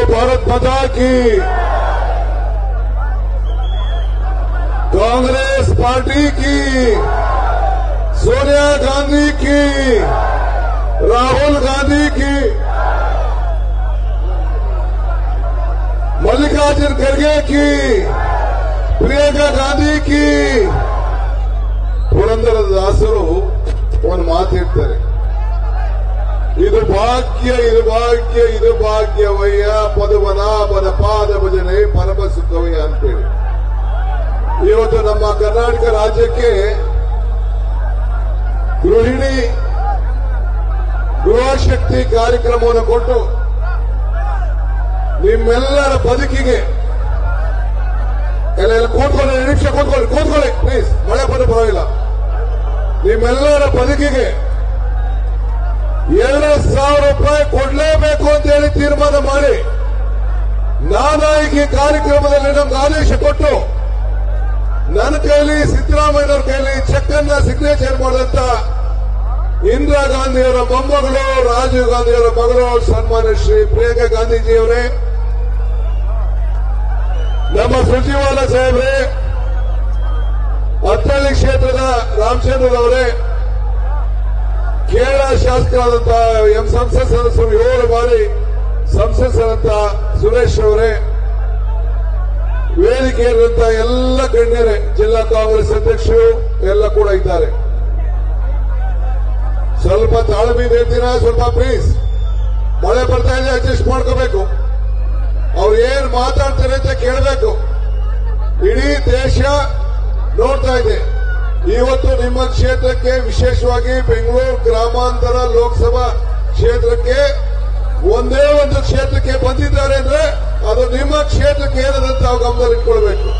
भारत माता की कांग्रेस पार्टी की सोनिया गांधी की राहुल गांधी की मल्लिकार्जुन खड़गे की प्रियंका गांधी की ಪುರಂದರದ ದಾಸರು ಒಂದು ಮಾತಿರ್ತಾರೆ ಇದು ಭಾಗ್ಯ ಇದು ಭಾಗ್ಯ ಇದು ಭಾಗ್ಯವಯ್ಯ ಪದವನಾಭನ ಪಾದ ಭಜನೆ ಪರಮ ಸುಖವಯ್ಯ ಅಂತೇಳಿ ಇವತ್ತು ನಮ್ಮ ಕರ್ನಾಟಕ ರಾಜ್ಯಕ್ಕೆ ಗೃಹಿಣಿ ಗೃಹಶಕ್ತಿ ಕಾರ್ಯಕ್ರಮವನ್ನು ಕೊಟ್ಟು ನಿಮ್ಮೆಲ್ಲರ ಬದುಕಿಗೆ ಎಲ್ಲ ಎಲ್ಲ ಕೂತ್ಕೊಳ್ಳಿ ಎರಡು ನಿಮಿಷ ಕೂತ್ಕೊಳ್ಳಿ ಕೂತ್ಕೊಳ್ಳಿ ಪ್ಲೀಸ್ ಮಳೆ ಬಂದು ಪರವಾಗಿಲ್ಲ ನಿಮ್ಮೆಲ್ಲರ ಬದುಕಿಗೆ ಎರಡು ಸಾವಿರ ರೂಪಾಯಿ ಕೊಡ್ಲೇಬೇಕು ಅಂತ ಹೇಳಿ ತೀರ್ಮಾನ ಮಾಡಿ ನಾನಾಗಿ ಕಾರ್ಯಕ್ರಮದಲ್ಲಿ ನಮ್ಗೆ ಆದೇಶ ಕೊಟ್ಟು ನನ್ನ ಕೈಲಿ ಸಿದ್ದರಾಮಯ್ಯನವ್ರ ಕೈಲಿ ಚೆಕ್ ಅನ್ನ ಸಿಗ್ನೇಚರ್ ಮಾಡಿದಂತ ಇಂದಿರಾ ಗಾಂಧಿಯವರ ಮೊಮ್ಮಗಳು ರಾಜೀವ್ ಗಾಂಧಿಯವರ ಮಗಳು ಸನ್ಮಾನ್ಯ ಶ್ರೀ ಪ್ರಿಯಾಂಕಾ ಗಾಂಧೀಜಿಯವರೇ ನಮ್ಮ ಸುರ್ಜಿವಾಲ ಸಾಹೇಬ್ರೆ ಅತ್ತಳ್ಳಿ ಕ್ಷೇತ್ರದ ರಾಮಚಂದ್ರರವರೇ ಕೇರಳ ಶಾಸಕರಾದಂತಹ ಎಂ ಸಂಸತ್ ಸದಸ್ಯರು ಏಳು ಬಾರಿ ಸಂಸದರಾದಂತ ಸುರೇಶ್ ಅವರೇ ವೇದಿಕೆಯಲ್ಲಿರುವಂತ ಎಲ್ಲ ಗಣ್ಯರೇ ಜಿಲ್ಲಾ ಕಾಂಗ್ರೆಸ್ ಅಧ್ಯಕ್ಷರು ಎಲ್ಲ ಕೂಡ ಇದ್ದಾರೆ ಸ್ವಲ್ಪ ತಾಳ್ಮೆ ಇರ್ತೀರಾ ಸ್ವಲ್ಪ ಪ್ಲೀಸ್ ಮಳೆ ಬರ್ತಾ ಇದೆ ಅಡ್ಜಸ್ಟ್ ಮಾಡ್ಕೋಬೇಕು ಅವ್ರು ಏನ್ ಮಾತಾಡ್ತಾರೆ ಅಂತ ಕೇಳಬೇಕು ಇಡೀ ದೇಶ ನೋಡ್ತಾ ಇದೆ ಇವತ್ತು ನಿಮ್ಮ ಕ್ಷೇತ್ರಕ್ಕೆ ವಿಶೇಷವಾಗಿ ಬೆಂಗಳೂರು ಗ್ರಾಮಾಂತರ ಲೋಕಸಭಾ ಕ್ಷೇತ್ರಕ್ಕೆ ಒಂದೇ ಒಂದು ಕ್ಷೇತ್ರಕ್ಕೆ ಬಂದಿದ್ದಾರೆ ಅಂದ್ರೆ ಅದು ನಿಮ್ಮ ಕ್ಷೇತ್ರಕ್ಕೆ ಏನದಂತ ತಾವು ಗಮನದಲ್ಲಿ ಇಟ್ಕೊಳ್ಬೇಕು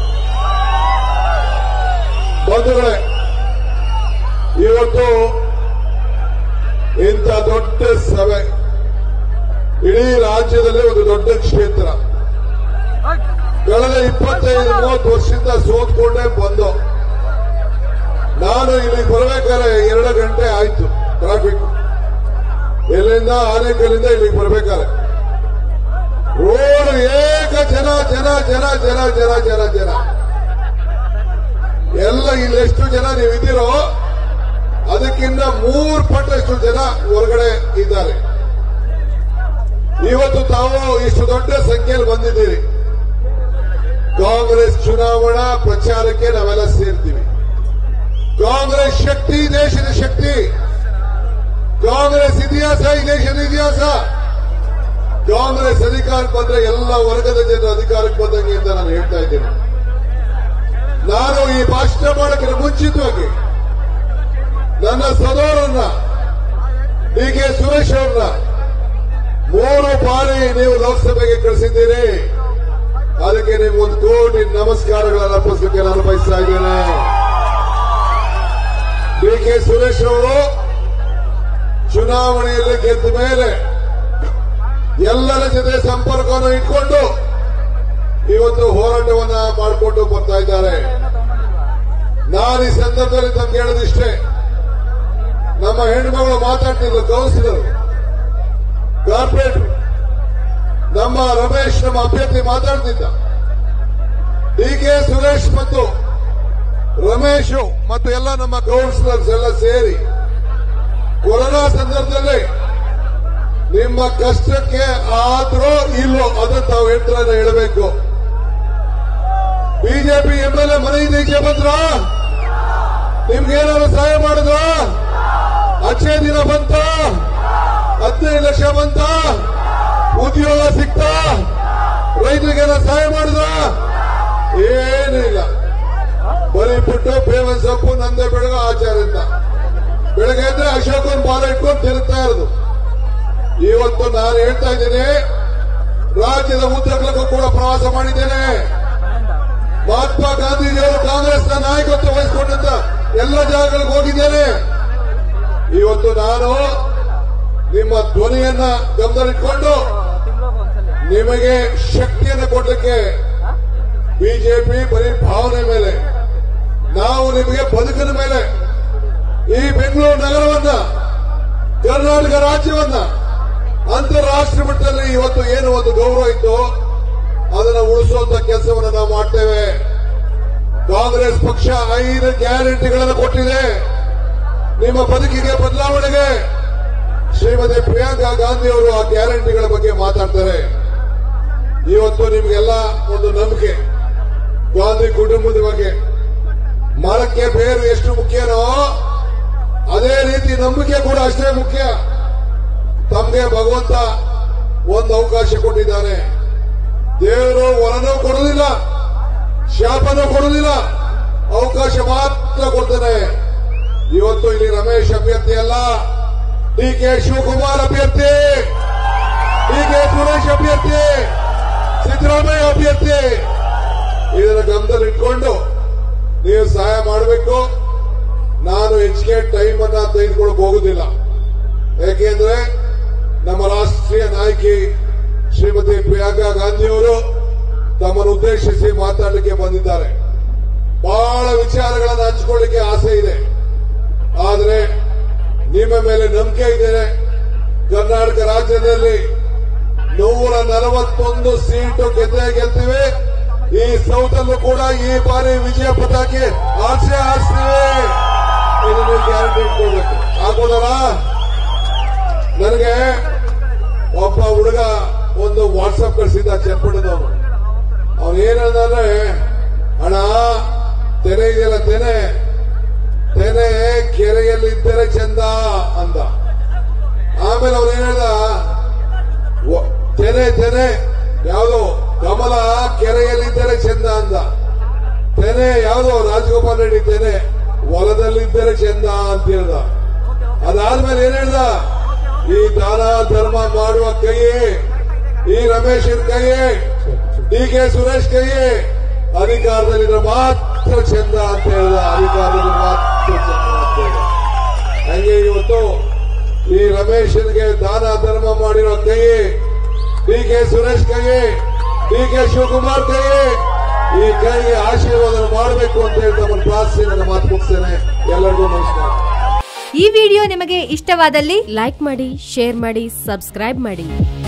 ಬಂಧುಗಳೇ ಇವತ್ತು ಇಂಥ ದೊಡ್ಡ ಸಭೆ ಇಡೀ ರಾಜ್ಯದಲ್ಲಿ ಒಂದು ದೊಡ್ಡ ಕ್ಷೇತ್ರ ಕಳೆದ ಇಪ್ಪತ್ತೈದು ಮೂವತ್ತು ವರ್ಷದಿಂದ ಸೋತ್ಕೊಂಡೇ ಬಂದು ನಾನು ಇಲ್ಲಿಗೆ ಬರ್ಬೇಕಾದ್ರೆ ಎರಡು ಗಂಟೆ ಆಯ್ತು ಟ್ರಾಫಿಕ್ ಎಲ್ಲಿಂದ ಆನೇಕಲ್ಲಿಂದ ಇಲ್ಲಿಗೆ ಬರ್ಬೇಕಾದ್ರೆ ರೋಡ್ ಏಕ ಜನ ಜನ ಜನ ಜನ ಜನ ಜನ ಜನ ಎಲ್ಲ ಇಲ್ಲಿ ಎಷ್ಟು ಜನ ನೀವು ಇದ್ದೀರೋ ಅದಕ್ಕಿಂತ ಮೂರು ಪಟ್ಟಷ್ಟು ಜನ ಹೊರಗಡೆ ಇದ್ದಾರೆ ಇವತ್ತು ತಾವು ಇಷ್ಟು ದೊಡ್ಡ ಸಂಖ್ಯೆಯಲ್ಲಿ ಬಂದಿದ್ದೀರಿ ಕಾಂಗ್ರೆಸ್ ಚುನಾವಣಾ ಪ್ರಚಾರಕ್ಕೆ ನಾವೆಲ್ಲ ಸೇರ್ತೀವಿ ಕಾಂಗ್ರೆಸ್ ಶಕ್ತಿ ದೇಶದ ಶಕ್ತಿ ಕಾಂಗ್ರೆಸ್ ಇತಿಹಾಸ ಈ ದೇಶದ ಇತಿಹಾಸ ಕಾಂಗ್ರೆಸ್ ಅಧಿಕಾರಕ್ಕೆ ಬಂದ್ರೆ ಎಲ್ಲ ವರ್ಗದ ಜನರು ಅಧಿಕಾರಕ್ಕೆ ಬಂದಂಗೆ ಅಂತ ನಾನು ಹೇಳ್ತಾ ಇದ್ದೇನೆ ನಾನು ಈ ಭಾಷಣ ಮಾಡೋಕ್ಕಿಂತ ಮುಂಚಿತವಾಗಿ ನನ್ನ ಸದೋರನ್ನ ಡಿ ಕೆ ಸುರೇಶ್ ಅವ್ರನ್ನ ಮೂರು ಬಾರಿ ನೀವು ಲೋಕಸಭೆಗೆ ಕಳಿಸಿದ್ದೀರಿ ಅದಕ್ಕೆ ನಿಮ್ಗೊಂದು ಕೋಟಿ ನಮಸ್ಕಾರಗಳನ್ನು ಅರ್ಪಿಸಲಿಕ್ಕೆ ನಾನು ಬಯಸ್ತಾ ಇದ್ದೇನೆ ಡಿ ಕೆ ಸುರೇಶ್ ಅವರು ಚುನಾವಣೆಯಲ್ಲಿ ಗೆದ್ದ ಮೇಲೆ ಎಲ್ಲರ ಜೊತೆ ಸಂಪರ್ಕವನ್ನು ಇಟ್ಕೊಂಡು ಇವತ್ತು ಹೋರಾಟವನ್ನ ಮಾಡಿಕೊಂಡು ಬರ್ತಾ ಇದ್ದಾರೆ ನಾನು ಈ ಸಂದರ್ಭದಲ್ಲಿ ತಮ್ಗೆ ಹೇಳೋದಿಷ್ಟೇ ನಮ್ಮ ಹೆಣ್ಣುಮಗಳು ಮಾತಾಡ್ತಿದ್ರು ಕೌನ್ಸಿಲರ್ ಕಾರ್ಪೊರೇಟರ್ ನಮ್ಮ ರಮೇಶ್ ನಮ್ಮ ಅಭ್ಯರ್ಥಿ ಮಾತಾಡ್ತಿದ್ದ ಡಿ ಕೆ ಸುರೇಶ್ ಮತ್ತು ರಮೇಶ್ ಮತ್ತು ಎಲ್ಲ ನಮ್ಮ ಕೌನ್ಸಿಲರ್ಸ್ ಎಲ್ಲ ಸೇರಿ ಕೊರೋನಾ ಸಂದರ್ಭದಲ್ಲಿ ನಿಮ್ಮ ಕಷ್ಟಕ್ಕೆ ಆದ್ರೂ ಇಲ್ಲೋ ಅದನ್ನು ತಾವು ಹೇಳ್ತಾರೆ ಹೇಳಬೇಕು ಬಿಜೆಪಿ ಎಂ ಎಲ್ ಎ ಮನೆ ಈಚೆ ಬಂದ್ರ ನಿಮ್ಗೇನಾದ್ರು ಸಹಾಯ ಮಾಡಿದ್ರ ಅಕ್ಷಯ ದಿನ ಬಂತ ಹದಿನೈದು ಲಕ್ಷ ಬಂತ ಉದ್ಯೋಗ ಸಿಕ್ತಾ ರೈತರಿಗೆಲ್ಲ ಸಹಾಯ ಮಾಡಿದ್ರ ಏನೂ ಇಲ್ಲ ಬರೀ ಬಿಟ್ಟು ಬೇವನ್ ಸೊಪ್ಪು ನಂದೇ ಬೆಳಗ ಆಚಾರ ಅಂತ ಬೆಳಗ್ಗೆ ಎದ್ರೆ ಅಶೋಕನ್ ಬಾಲ ಇಟ್ಕೊಂಡು ತಿರುಗ್ತಾ ಇರೋದು ಇವತ್ತು ನಾನು ಹೇಳ್ತಾ ಇದ್ದೇನೆ ರಾಜ್ಯದ ಉದ್ದಗಲಕ್ಕೂ ಕೂಡ ಪ್ರವಾಸ ಮಾಡಿದ್ದೇನೆ ಮಹಾತ್ಮ ಗಾಂಧೀಜಿಯವರು ಕಾಂಗ್ರೆಸ್ನ ನಾಯಕತ್ವ ವಹಿಸಿಕೊಂಡಂತ ಎಲ್ಲ ಜಾಗಗಳಿಗೆ ಹೋಗಿದ್ದೇನೆ ಇವತ್ತು ನಾನು ನಿಮ್ಮ ಧ್ವನಿಯನ್ನ ಗಮನದಲ್ಲಿಟ್ಕೊಂಡು ನಿಮಗೆ ಶಕ್ತಿಯನ್ನು ಕೊಡಲಿಕ್ಕೆ ಬಿಜೆಪಿ ಬರೀ ಭಾವನೆ ಮೇಲೆ ನಾವು ನಿಮಗೆ ಬದುಕಿನ ಮೇಲೆ ಈ ಬೆಂಗಳೂರು ನಗರವನ್ನ ಕರ್ನಾಟಕ ರಾಜ್ಯವನ್ನ ಅಂತಾರಾಷ್ಟ್ರೀಯ ರಾಷ್ಟ್ರ ಮಟ್ಟದಲ್ಲಿ ಇವತ್ತು ಏನು ಒಂದು ಗೌರವ ಇತ್ತು ಅದನ್ನ ಉಳಿಸುವಂತ ಕೆಲಸವನ್ನು ನಾವು ಮಾಡ್ತೇವೆ ಕಾಂಗ್ರೆಸ್ ಪಕ್ಷ ಐದು ಗ್ಯಾರಂಟಿಗಳನ್ನು ಕೊಟ್ಟಿದೆ ನಿಮ್ಮ ಬದುಕಿಗೆ ಬದಲಾವಣೆಗೆ ಶ್ರೀಮತಿ ಪ್ರಿಯಾಂಕಾ ಗಾಂಧಿ ಅವರು ಆ ಗ್ಯಾರಂಟಿಗಳ ಬಗ್ಗೆ ಮಾತಾಡ್ತಾರೆ ಇವತ್ತು ನಿಮ್ಗೆಲ್ಲ ಒಂದು ನಂಬಿಕೆ ಗಾಂಧಿ ಕುಟುಂಬದ ಬಗ್ಗೆ ಮರಕ್ಕೆ ಬೇರು ಎಷ್ಟು ಮುಖ್ಯನೋ ಅದೇ ರೀತಿ ನಂಬಿಕೆ ಕೂಡ ಅಷ್ಟೇ ಮುಖ್ಯ ತಮಗೆ ಭಗವಂತ ಒಂದು ಅವಕಾಶ ಕೊಟ್ಟಿದ್ದಾನೆ ದೇವರು ವರನೂ ಕೊಡುವುದಿಲ್ಲ ಶಾಪನೂ ಕೊಡುವುದಿಲ್ಲ ಅವಕಾಶ ಮಾತ್ರ ಕೊಡ್ತಾನೆ ಇವತ್ತು ಇಲ್ಲಿ ರಮೇಶ್ ಅಭ್ಯರ್ಥಿ ಅಲ್ಲ ಡಿ ಕೆ ಶಿವಕುಮಾರ್ ಅಭ್ಯರ್ಥಿ ಡಿ ಕೆ ಸುರೇಶ್ ಅಭ್ಯರ್ಥಿ ಸಿದ್ದರಾಮಯ್ಯ ಅಭ್ಯರ್ಥಿ ಇದನ್ನ ಗಮನದಲ್ಲಿ ಇಟ್ಕೊಂಡು ನೀವು ಸಹಾಯ ಮಾಡಬೇಕು ನಾನು ಹೆಚ್ಚಿಗೆ ಟೈಮ್ ಅನ್ನ ತೆಗೆದುಕೊಳ್ಳಕ್ ಹೋಗುದಿಲ್ಲ ಯಾಕೆಂದ್ರೆ ನಮ್ಮ ರಾಷ್ಟ್ರೀಯ ನಾಯಕಿ ಶ್ರೀಮತಿ ಪ್ರಿಯಾಂಕಾ ಗಾಂಧಿಯವರು ತಮ್ಮನ್ನು ಉದ್ದೇಶಿಸಿ ಮಾತಾಡಲಿಕ್ಕೆ ಬಂದಿದ್ದಾರೆ ಬಹಳ ವಿಚಾರಗಳನ್ನು ಹಂಚಿಕೊಳ್ಳಿಕ್ಕೆ ಆಸೆ ಇದೆ ಆದರೆ ನಿಮ್ಮ ಮೇಲೆ ನಂಬಿಕೆ ಇದೆ ಕರ್ನಾಟಕ ರಾಜ್ಯದಲ್ಲಿ ನೂರ ನಲವತ್ತೊಂದು ಸೀಟು ಗೆದ್ದೇ ಗೆಲ್ತೀವಿ ಈ ಸೌತಲ್ಲೂ ಕೂಡ ಈ ಬಾರಿ ವಿಜಯ ಪತಾಕೆ ಆಸೆ ಹಾರಿಸ್ತೀವಿ ಇದನ್ನು ಗ್ಯಾರಂಟಿ ಇಟ್ಕೊಳ್ಬೇಕು ಹಾಕೋದಲ್ಲ ನನಗೆ ಒಬ್ಬ ಹುಡುಗ ಒಂದು ವಾಟ್ಸಪ್ ಕಳಿಸಿದ್ದ ಚನ್ನಪಟ್ಟಣದವನು ಅವನು ಏನಂದ್ರೆ ಅಣ್ಣ ತೆನೆ ಇದೆಯಲ್ಲ ತೆನೆ ತೆನೆ ಕೆರೆಯಲ್ಲಿದ್ದರೆ ಚಂದ ಅಂದ ಆಮೇಲೆ ಅವನು ಏನ್ ಹೇಳ್ದ ಒ- ತೆನೆ ತೆನೆ ಯಾವುದು ಕಮಲ ಕೆರೆಯಲ್ಲಿದ್ದರೆ ಚಂದ ಅಂದ ತೆನೆ ಯಾವುದು ರಾಜಗೋಪಾಲ್ ರೆಡ್ಡಿ ತೆನೆ ಹೊಲದಲ್ಲಿದ್ದರೆ ಚಂದ ಅಂತ ಹೇಳ್ದ ಅದಾದ್ಮೇಲೆ ಏನ್ ಹೇಳ್ದ ಈ ದಾನ ಧರ್ಮ ಮಾಡುವ ಕೈಯೇ ಈ ರಮೇಶ್ ಕೈಯೇ ಡಿ ಕೆ ಸುರೇಶ್ ಕೈಯೇ ಅಧಿಕಾರದಲ್ಲಿದ್ರೆ ಮಾತ್ರ ಚಂದ ಅಂತ ಹೇಳ್ದ ಅಧಿಕಾರದಲ್ಲಿ ಮಾತ್ರ ಚಂದ ಅಂತ ಹೇಳ್ದ ಹಂಗೆ ಇವತ್ತು ಈ ರಮೇಶನ್ಗೆ ದಾನ ಧರ್ಮ ಮಾಡಿರೋ ಕೈ ಡಿ ಕೆ ಸುರೇಶ್ ಕೈ ಡಿ ಕೆ ಶಿವಕುಮಾರ್ ಕೈ ಈ ಕೈಗೆ ಆಶೀರ್ವಾದ ಮಾಡಬೇಕು ಅಂತ ಹೇಳಿ ತಮ್ಮನ್ನು ಪ್ರಾರ್ಥಿಸಿ ನನ್ನ ಮಾತು ಮುಗಿಸ್ತೇನೆ ಎಲ್ಲರಿಗೂ ನಮಸ್ಕಾರ ಈ ವಿಡಿಯೋ ನಿಮಗೆ ಇಷ್ಟವಾದಲ್ಲಿ ಲೈಕ್ ಮಾಡಿ ಶೇರ್ ಮಾಡಿ ಸಬ್ಸ್ಕ್ರೈಬ್ ಮಾಡಿ